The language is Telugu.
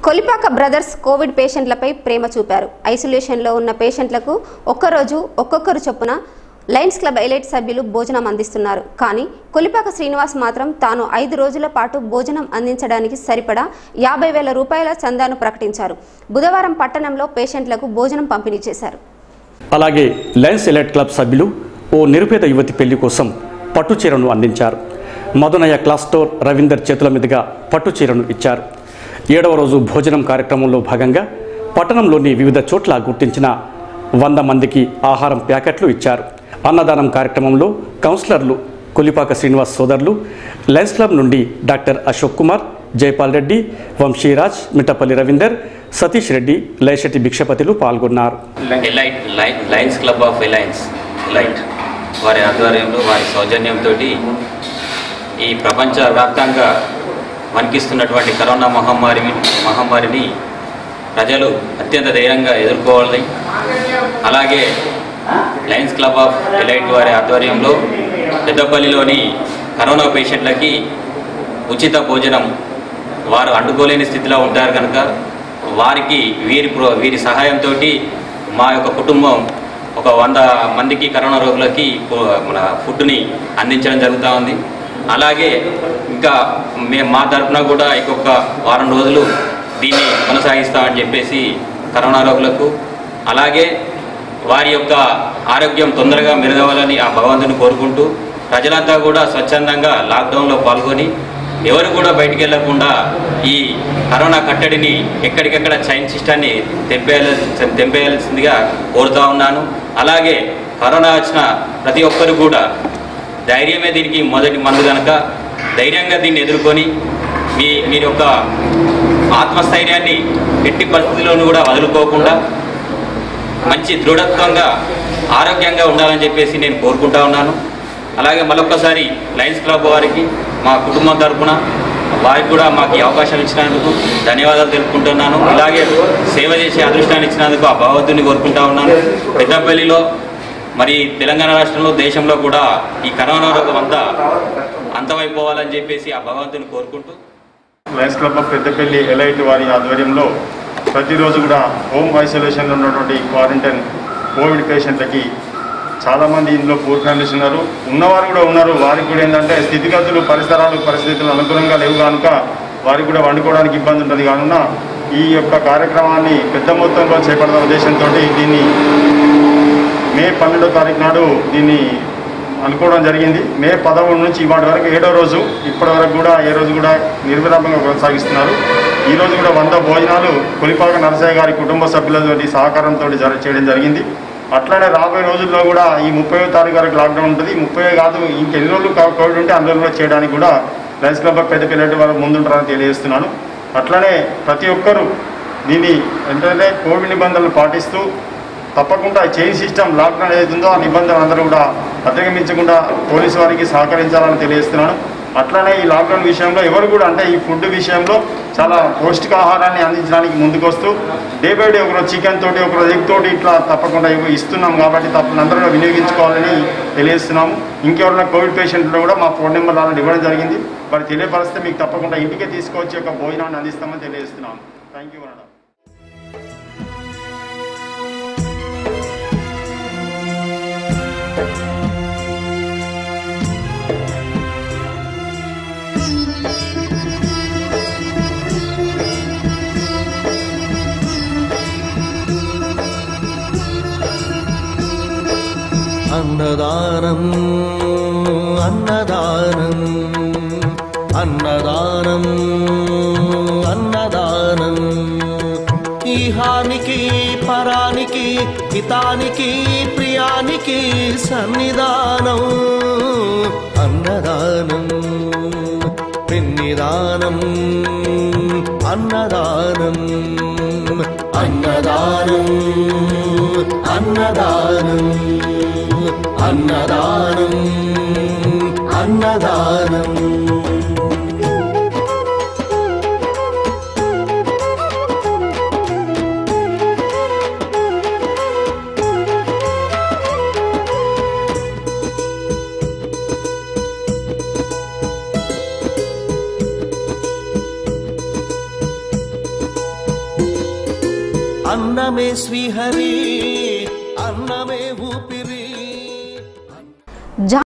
కొలిపాక బ్రదర్స్ కోవిడ్ పేషెంట్లపై ప్రేమ చూపారు ఐసోలేషన్లో ఉన్న పేషెంట్లకు ఒక్కరోజు ఒక్కొక్కరు చొప్పున లయన్స్ క్లబ్ ఎలైట్ సభ్యులు భోజనం అందిస్తున్నారు కానీ కొలిపాక శ్రీనివాస్ మాత్రం తాను ఐదు రోజుల పాటు భోజనం అందించడానికి సరిపడా యాభై వేల రూపాయల చందాను ప్రకటించారు బుధవారం పట్టణంలో పేషెంట్లకు భోజనం పంపిణీ చేశారు అలాగే లయన్స్ ఎలైట్ క్లబ్ సభ్యులు ఓ నిరుపేద యువతి పెళ్లి కోసం పట్టు చీరను అందించారు మధునయ్య క్లాస్ స్టోర్ రవీందర్ చేతుల మీదుగా పట్టు చీరను ఇచ్చారు ఏడవ రోజు భోజనం కార్యక్రమంలో భాగంగా పట్టణంలోని వివిధ చోట్ల గుర్తించిన వంద మందికి ఆహారం ప్యాకెట్లు ఇచ్చారు అన్నదానం కార్యక్రమంలో కౌన్సిలర్లు కొలిపాక శ్రీనివాస్ సోదరులు లయన్స్ క్లబ్ నుండి డాక్టర్ అశోక్ కుమార్ జైపాల్ రెడ్డి వంశీరాజ్ మిట్టపల్లి రవీందర్ సతీష్ రెడ్డి లయశెట్టి భిక్షపతిలు పాల్గొన్నారు ఎలైట్ లై లయన్స్ క్లబ్ ఆఫ్ ఎలయన్స్ ఎలైట్ వారి ఆధ్వర్యంలో వారి సౌజన్యంతో ఈ ప్రపంచ వ్యాప్తంగా వణికిస్తున్నటువంటి కరోనా మహమ్మారి మహమ్మారిని ప్రజలు అత్యంత ధైర్యంగా ఎదుర్కోవాలి అలాగే లయన్స్ క్లబ్ ఆఫ్ ఎలైట్ వారి ఆధ్వర్యంలో పెద్దపల్లిలోని కరోనా పేషెంట్లకి ఉచిత భోజనం వారు అండుకోలేని స్థితిలో ఉంటారు కనుక వారికి వీరి ప్రో- వీరి సహాయంతో మా యొక్క కుటుంబం ఒక వంద మందికి కరోనా రోగులకి పు- మన ఫుడ్ని అందించడం జరుగుతూ ఉంది అలాగే ఇంకా మేము మా తరఫున కూడా ఇంకొక వారం రోజులు దీన్ని కొనసాగిస్తామని చెప్పేసి కరోనా రోగులకు అలాగే వారి యొక్క ఆరోగ్యం తొందరగా మెరుగవాలని ఆ భగవంతుని కోరుకుంటూ ప్రజలంతా కూడా స్వచ్ఛందంగా లాక్డౌన్లో పాల్గొని ఎవరు కూడా బయటికి వెళ్లకుండా ఈ కరోనా కట్టడిని ఎక్కడికెక్కడ చైన్ సిస్టాన్ని తెంపేయాల్సి తెంపేయాల్సిందిగా కోరుతా ఉన్నాను అలాగే కరోనా వచ్చిన ప్రతి ఒక్కరు కూడా ధైర్యమే దీనికి మొదటి మందు కనుక ధైర్యంగా దీన్ని ఎదుర్కొని మీ మీరు యొక్క ఆత్మస్థైర్యాన్ని ఎట్టి పరిస్థితుల్లోనూ కూడా వదులుకోకుండా మంచి దృఢత్వంగా ఆరోగ్యంగా ఉండాలని చెప్పేసి నేను కోరుకుంటా ఉన్నాను అలాగే మరొకసారి లయన్స్ క్లబ్ వారికి మా కుటుంబం తరపున వారికి కూడా మాకు ఈ అవకాశం ఇచ్చినందుకు ధన్యవాదాలు తెలుపుకుంటున్నాను ఇలాగే సేవ చేసే అదృష్టాన్ని ఇచ్చినందుకు ఆ భగవంతుని కోరుకుంటా ఉన్నాను పెద్దపల్లిలో మరి తెలంగాణ రాష్ట్రంలో దేశంలో కూడా ఈ కరోనా రోగం అంతా అంతమైపోవాలని చెప్పేసి ఆ భగవంతుని కోరుకుంటూ Lions Club of Peddapalli elite వారి ఆధ్వర్యంలో ప్రతిరోజు కూడా హోమ్ ఐసోలేషన్లో ఉన్నటువంటి క్వారంటైన్ కోవిడ్ పేషెంట్లకి చాలామంది ఇందులో పూర్ ఫ్యామిలీస్ ఉన్నారు ఉన్నవారు కూడా ఉన్నారు వారికి కూడా ఏంటంటే స్థితిగతులు పరిసరాలు పరిస్థితులు అనుకూలంగా లేవు కనుక వారికి కూడా వండుకోవడానికి ఇబ్బంది ఉంటుంది కానున్న ఈ యొక్క కార్యక్రమాన్ని పెద్ద మొత్తంలో చేపడదాం ఉద్దేశంతో దీన్ని మే పన్నెండో తారీఖు నాడు దీన్ని అనుకోవడం జరిగింది మే పదమూడు నుంచి ఇవాటి వరకు ఏడో రోజు ఇప్పటి వరకు కూడా ఏ రోజు కూడా నిర్విరామంగా కొనసాగిస్తున్నారు ఈ రోజు కూడా వంద భోజనాలు కొలిపాక నరసయ్య గారి కుటుంబ సభ్యులతోటి సహకారంతో జర చేయడం జరిగింది అట్లానే రాబోయే రోజుల్లో కూడా ఈ ముప్పై తారీఖు వరకు లాక్డౌన్ ఉంటుంది ముప్పై కాదు ఇంకెన్ని రోజులు కా- కోవిడ్ ఉంటే అన్ని రోజులు కూడా చేయడానికి కూడా లయన్స్ క్లబ్ ఆఫ్ పెద్ద పిల్లటి వారు ముందుంటారని తెలియజేస్తున్నాను అట్లానే ప్రతి ఒక్కరూ దీన్ని ఏంటంటే కోవిడ్ నిబంధనలు పాటిస్తూ తప్పకుండా చైన్ సిస్టమ్ లాక్డౌన్ ఏదైతే ఉందో ఆ నిబంధనలు అందరూ కూడా అధిగమించకుండా పోలీసు వారికి సహకరించాలని తెలియజేస్తున్నాను అట్లనే ఈ లాక్డౌన్ విషయంలో ఎవరు కూడా అంటే ఈ ఫుడ్ విషయంలో చాలా పౌష్టికాహారాన్ని అందించడానికి ముందుకొస్తూ డే బై డే ఒకరోజు చికెన్ తోటి ఒకరోజు ఎగ్ తోటి ఇట్లా తప్పకుండా ఇవి ఇస్తున్నాం కాబట్టి తప్పకుండా అందరూ కూడా వినియోగించుకోవాలని తెలియజేస్తున్నాము ఇంకెవరైనా కోవిడ్ పేషెంట్లు కూడా మా ఫోన్ నెంబర్ అలాంటి ఇవ్వడం జరిగింది వారు తెలియపరిస్తే మీకు తప్పకుండా ఇంటికే తీసుకొచ్చి ఒక భోజనాన్ని అందిస్తామని తెలియజేస్తున్నాము థ్యాంక్ యూ మేడం అన్నదానం అన్నదానం అన్నదానం అన్నదానం ఈహానికి పరానికి హితానికి ప్రియానికి సన్నిధానం అన్నదానం పిన్నిదానం అన్నదానం అన్నదానం అన్నదానం అన్నదానం అన్నదానం అన్నమే శ్రీహరి అన్నమే ఊపిరి జా